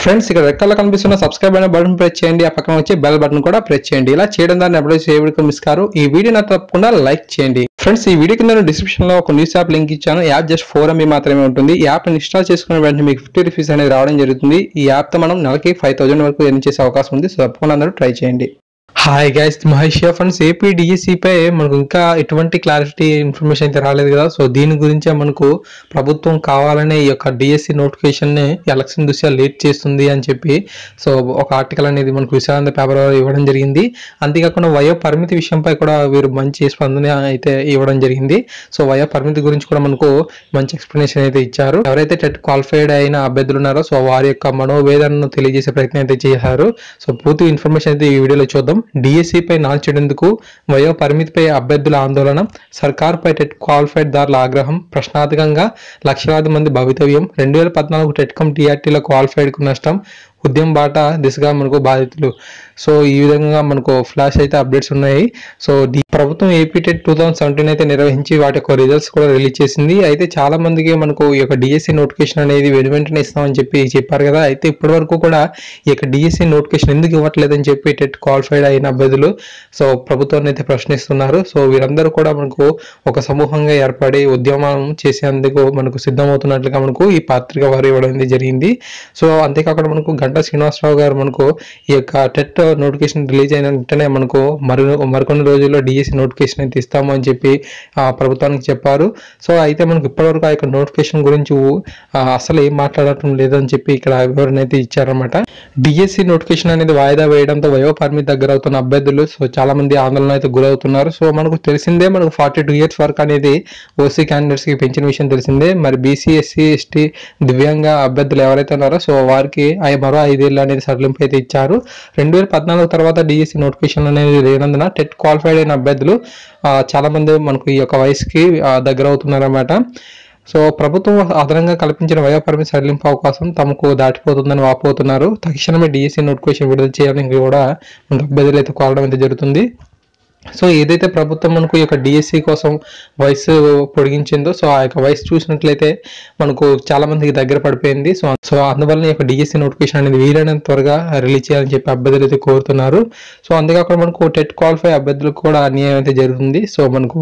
friends ఇక్కడ రెక్కల్లో కనిపిస్తున్న subscribe అనే బటన్ ప్రెస్ చేయండి ఆ పక్కన వచ్చి బెల్ బటన్ కూడా ప్రెస్ చేయండి ఇలా చేయడం ద్వారా ఎప్పుడైతే చేయడానికి మిస్ కారు ఈ వీడియోని తప్పకుండా లైక్ చేయండి ఫ్రెండ్స్ ఈ వీడియో కింద డిస్క్రిప్షన్ లో ఒక న్యూస్ యాప్ లింక్ ఇచ్చాను యాప్ జస్ట్ ఫోర్ ఎంబీ మాత్రమే ఉంటుంది ఈ యాప్ ఇన్స్టాల్ చేసుకున్న వెంటనే మీకు ఫిఫ్టీ రూపీస్ అనేది రావడం జరుగుతుంది ఈ యాప్ తో మనం నెలకి ఫైవ్ థౌసండ్ వరకు ఎర్న్ చేసే అవకాశం ఉంది సో తప్పకుండా అందరూ ట్రై చేయండి hi guys Mahesh friends AP పై మనకు ఇంకా ఎటువంటి క్లారిటీ ఇన్ఫర్మేషన్ అయితే రాలేదు కదా సో దీని గురించే మనకు ప్రభుత్వం కావాలనే ఈ యొక్క డిఎస్సి నోటిఫికేషన్ ని ఎలక్షన్ దృష్ట్యా లేట్ చేస్తుంది అని చెప్పి సో ఒక ఆర్టికల్ అనేది మనకు విశాఖ పేపర్ ఇవ్వడం జరిగింది అంతేకాకుండా వయో పరిమితి విషయంపై కూడా వీరు మంచి స్పందన అయితే ఇవ్వడం జరిగింది సో వయో పరిమితి గురించి కూడా మనకు మంచి ఎక్స్ప్లెనేషన్ అయితే ఇచ్చారు ఎవరైతే టెట్ క్వాలిఫైడ్ అయిన అభ్యర్థులు ఉన్నారో సో వారి యొక్క మనోవేదనను తెలియజేసే ప్రయత్నం అయితే చేశారు సో పూర్తి ఇన్ఫర్మేషన్ అయితే ఈ వీడియోలో చూద్దాం డిఎస్సి పై నాల్చేందుకు వయో పరిమితిపై అభ్యర్థుల ఆందోళన సర్కార్పై టెట్ క్వాలిఫైడ్ దారుల ఆగ్రహం ప్రశ్నార్థకంగా లక్షలాది మంది భవితవ్యం రెండు వేల పద్నాలుగు టెట్కమ్ టీఆర్టీల క్వాలిఫైడ్కు నష్టం ఉద్యమ బాట దిశగా మనకు బాధితులు సో ఈ విధంగా మనకు ఫ్లాష్ అయితే అప్డేట్స్ ఉన్నాయి సో డి- ప్రభుత్వం AP TET two thousand seventeen అయితే నిర్వహించి వాటి యొక్క రిజల్ట్స్ కూడా రిలీజ్ చేసింది అయితే చాలా మందికి మనకు ఈ యొక్క డిఎస్సి నోటిఫికేషన్ అనేది వెను వెంటనే ఇస్తామని చెప్పి చెప్పారు కదా అయితే ఇప్పటి వరకు కూడా ఈ యొక్క డిఎస్సి నోటిఫికేషన్ ఎందుకు ఇవ్వట్లేదని చెప్పి టెట్ క్వాలిఫైడ్ అయిన అభ్యర్థులు సో ప్రభుత్వాన్ని అయితే ప్రశ్నిస్తున్నారు సో వీరందరూ కూడా మనకు ఒక సమూహంగా ఏర్పడి ఉద్యమం చేసేందుకు మనకు సిద్ధమవుతున్నట్లుగా మనకు ఈ పత్రిక వారు ఇవ్వడం అనేది జరిగింది సో అంతేకాకుండా మనకు గంటా శ్రీనివాసరావు గారు మనకు ఈ యొక్క టెట్ నోటిఫికేషన్ రిలీజ్ అయిన వెంటనే మనకు మరి మరికొన్ని రోజుల్లో డిఎస్సి నోటిఫికేషన్ అయితే ఇస్తాము అని చెప్పి ఆ, ప్రభుత్వానికి చెప్పారు సో అయితే మనకు ఇప్పటివరకు ఆ యొక్క నోటిఫికేషన్ గురించి ఆ, అసలు ఏం మాట్లాడటం లేదని చెప్పి ఇక్కడ వివరణ అయితే ఇచ్చారన్నమాట డిఎస్సి నోటిఫికేషన్ అనేది వాయిదా వేయడంతో వయో పరిమితి దగ్గర అవుతున్న అభ్యర్థులు సో చాలా మంది ఆందోళన అయితే గురవుతున్నారు సో మనకు తెలిసిందే మనకు ఫార్టీ టూ ఇయర్స్ వరకు అనేది ఓసీ క్యాండిడేట్స్ కి పెంచిన విషయం తెలిసిందే మరి బీసీ ఎస్సీ ఎస్టీ దివ్యాంగ అభ్యర్థులు ఎవరైతే ఉన్నారో సో వారికి ఐ- మరో ఐదేళ్ళు అనేది సడలింపు అయితే ఇచ్చారు రెండు వేల పద్నాలుగు తర్వాత డిఎస్సి నోటిఫికేషన్ అనేది లేనందున టెట్ క్వాలిఫైడ్ అయిన అభ్యర్థులు ఆ, చాలా మంది మనకు ఈ యొక్క వయసుకి ఆ, దగ్గర అవుతున్నారన్నమాట సో ప్రభుత్వం అదనంగా కల్పించిన వయోపరిమితి సడలింపు అవకాశం తమకు దాటిపోతుందని వాపోతున్నారు తక్షణమే డిఎస్సి నోటిఫికేషన్ విడుదల చేయాలని కూడా మనకు అభ్యర్థులు అయితే కోరడం అయితే జరుగుతుంది సో ఏదైతే ప్రభుత్వం మనకు ఈ యొక్క డిఎస్సి కోసం వయసు పొడిగించిందో సో ఆ యొక్క వయసు చూసినట్లయితే మనకు చాలా మందికి దగ్గర పడిపోయింది సో సో అందువల్ల ఈ యొక్క డిఎస్సి నోటిఫికేషన్ అనేది వీలైనంత త్వరగా రిలీజ్ చేయాలని చెప్పి అభ్యర్థులు అయితే కోరుతున్నారు సో అంతేకాకుండా మనకు టెట్ క్వాలిఫై అభ్యర్థులకు కూడా అన్యాయం అయితే జరుగుతుంది సో మనకు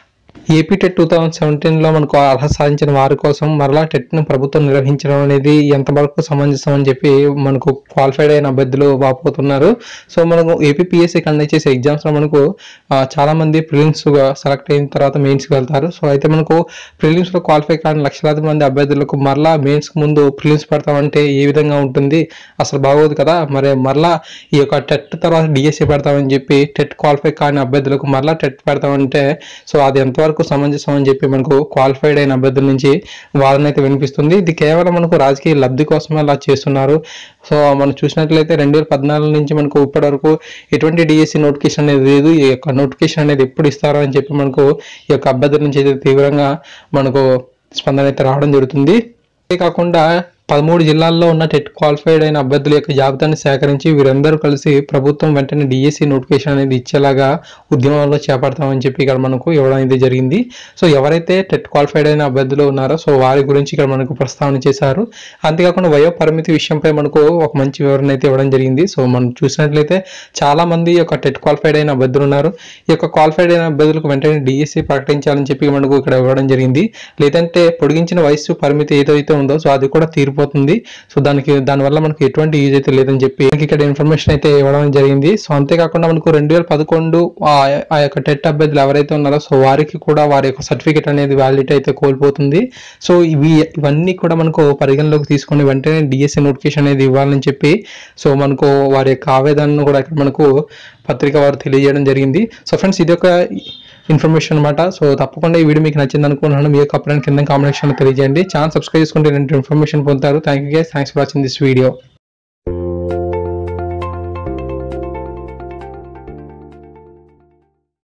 ఏపీ టెట్ టూ థౌజండ్ సెవెంటీన్లో మనకు అర్హత సాధించిన వారి కోసం మరలా టెట్ను ప్రభుత్వం నిర్వహించడం అనేది ఎంతవరకు సమంజసం అని చెప్పి మనకు క్వాలిఫైడ్ అయిన అభ్యర్థులు వాపోతున్నారు సో మనకు ఏపీఎస్సీ కండక్ట్ చేసే ఎగ్జామ్స్లో మనకు ఆ, చాలా మంది ప్రిలిమ్స్గా సెలెక్ట్ అయిన తర్వాత మెయిన్స్కి వెళ్తారు సో అయితే మనకు ప్రిలిమ్స్లో క్వాలిఫై కాని లక్షలాది మంది అభ్యర్థులకు మరలా మెయిన్స్కి ముందు ప్రిలిమ్స్ పెడతామంటే ఏ విధంగా ఉంటుంది అసలు బాగోదు కదా మరి మరలా ఈ యొక్క టెట్ తర్వాత డిఎస్సి పెడతామని చెప్పి టెట్ క్వాలిఫై కాని అభ్యర్థులకు మరలా టెట్ పెడతామంటే సో అది ఎంతవరకు సమంజసం అని చెప్పి మనకు క్వాలిఫైడ్ అయిన అభ్యర్థుల నుంచి వాళ్ళనైతే వినిపిస్తుంది ఇది కేవలం మనకు రాజకీయ లబ్ధి కోసమే అలా చేస్తున్నారు సో మనం చూసినట్లయితే రెండు వేల పద్నాలుగు నుంచి మనకు ఇప్పటి వరకు ఎటువంటి డిఎస్సి నోటిఫికేషన్ అనేది లేదు ఈ యొక్క నోటిఫికేషన్ అనేది ఎప్పుడు ఇస్తారో అని చెప్పి మనకు ఈ యొక్క అభ్యర్థుల నుంచి అయితే తీవ్రంగా మనకు స్పందన అయితే రావడం జరుగుతుంది అంతేకాకుండా పదమూడు జిల్లాల్లో ఉన్న టెట్ క్వాలిఫైడ్ అయిన అభ్యర్థుల యొక్క జాబితాను సేకరించి వీరందరూ కలిసి ప్రభుత్వం వెంటనే డిఎస్సి నోటిఫికేషన్ అనేది ఇచ్చేలాగా ఉద్యమంలో చేపడతామని చెప్పి ఇక్కడ మనకు ఇవ్వడం అయితే జరిగింది సో ఎవరైతే టెట్ క్వాలిఫైడ్ అయిన అభ్యర్థులు ఉన్నారో సో వారి గురించి ఇక్కడ మనకు ప్రస్తావన చేశారు అంతేకాకుండా వయో పరిమితి విషయంపై మనకు ఒక మంచి వివరణ అయితే ఇవ్వడం జరిగింది సో మనం చూసినట్లయితే చాలా మంది ఈ యొక్క టెట్ క్వాలిఫైడ్ అయిన అభ్యర్థులు ఉన్నారు ఈ యొక్క క్వాలిఫైడ్ అయిన అభ్యర్థులకు వెంటనే డిఎస్సి ప్రకటించాలని చెప్పి మనకు ఇక్కడ ఇవ్వడం జరిగింది లేదంటే పొడిగించిన వయసు పరిమితి ఏదైతే ఉందో సో అది కూడా తీరిపోతుంది సో దానికి దానివల్ల మనకు ఎటువంటి యూజ్ అయితే లేదని చెప్పి మనకి ఇక్కడ ఇన్ఫర్మేషన్ అయితే ఇవ్వడం జరిగింది సో అంతేకాకుండా మనకు రెండు వేల పదకొండు ఆ యొక్క టెట్ అభ్యర్థులు ఎవరైతే ఉన్నారో సో వారికి కూడా వారి యొక్క సర్టిఫికేట్ అనేది వ్యాలిడిటీ అయితే కోల్పోతుంది సో ఇవి ఇవన్నీ కూడా మనకు పరిగణలోకి తీసుకొని వెంటనే డిఎస్సి నోటిఫికేషన్ అనేది ఇవ్వాలని చెప్పి సో మనకు వారి యొక్క ఆవేదనను కూడా ఇక్కడ మనకు పత్రిక వారు తెలియజేయడం జరిగింది సో ఫ్రెండ్స్ ఇది ఒక ఇన్ఫర్మేషన్ అనమాట సో తప్పకుండా ఈ వీడియో మీకు నచ్చింది అనుకుంటున్నాను మీ యొక్క అప్పుడు కింద కామెంట్ సెక్షన్లో తెలియజేయండి ఛానల్ సబ్స్క్రైబ్ చేసుకుంటే రెండు ఇన్ఫర్మేషన్ పొందుతారు thank you guys thanks for watching this video